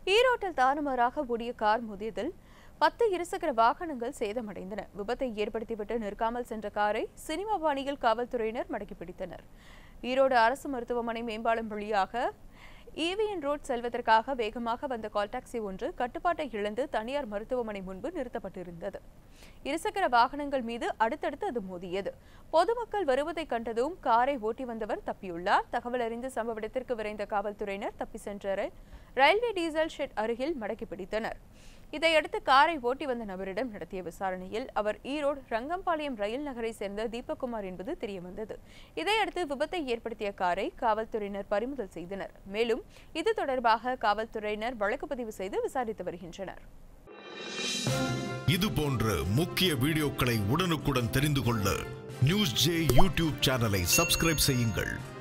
ஈரோட்டில் தாறுமாறாக ஓடிய கார் மோதியதில் பத்து இருசக்கர வாகனங்கள் சேதமடைந்தன விபத்தை ஏற்படுத்திவிட்டு நிற்காமல் சென்ற காரை சினிமா பாணியில் காவல்துறையினர் மடக்கி பிடித்தனர் ஈரோடு அரசு மருத்துவமனை மேம்பாலம் வழியாக ஈவிஎன் ரோட் செல்வதற்காக வேகமாக வந்த கால் டாக்ஸி ஒன்று கட்டுப்பாட்டை இழந்து தனியார் மருத்துவமனை முன்பு நிறுத்தப்பட்டிருந்தது இருசக்கர வாகனங்கள் மீது அடுத்தடுத்து அது மோதியது பொதுமக்கள் வருவதை கண்டதும் காரை ஓட்டி வந்தவர் தப்பியுள்ளார் தகவல் அறிந்து சம்பவ இடத்திற்கு விரைந்த காவல்துறையினர் தப்பி சென்ற ரயில்வே டீசல் ஷெட் அருகில் மடக்கி பிடித்தனர் இதையடுத்து காரை ஓட்டி வந்த நபரிடம் நடத்திய விசாரணையில் அவர் ஈரோடு ரங்கம்பாளையம் ரயில் நகரை சேர்ந்த தீபக்குமார் என்பது தெரியவந்தது இதையடுத்து விபத்தை ஏற்படுத்திய காரை காவல்துறையினர் பறிமுதல் செய்தனர் மேலும் இது தொடர்பாக காவல்துறையினர் வழக்கு பதிவு செய்து விசாரித்து வருகின்றனர் இது போன்ற முக்கிய வீடியோக்களை உடனுக்குடன் தெரிந்து கொள்ள நியூஸ் ஜே யூடியூப் சேனலை சப்ஸ்கிரைப் செய்யுங்கள்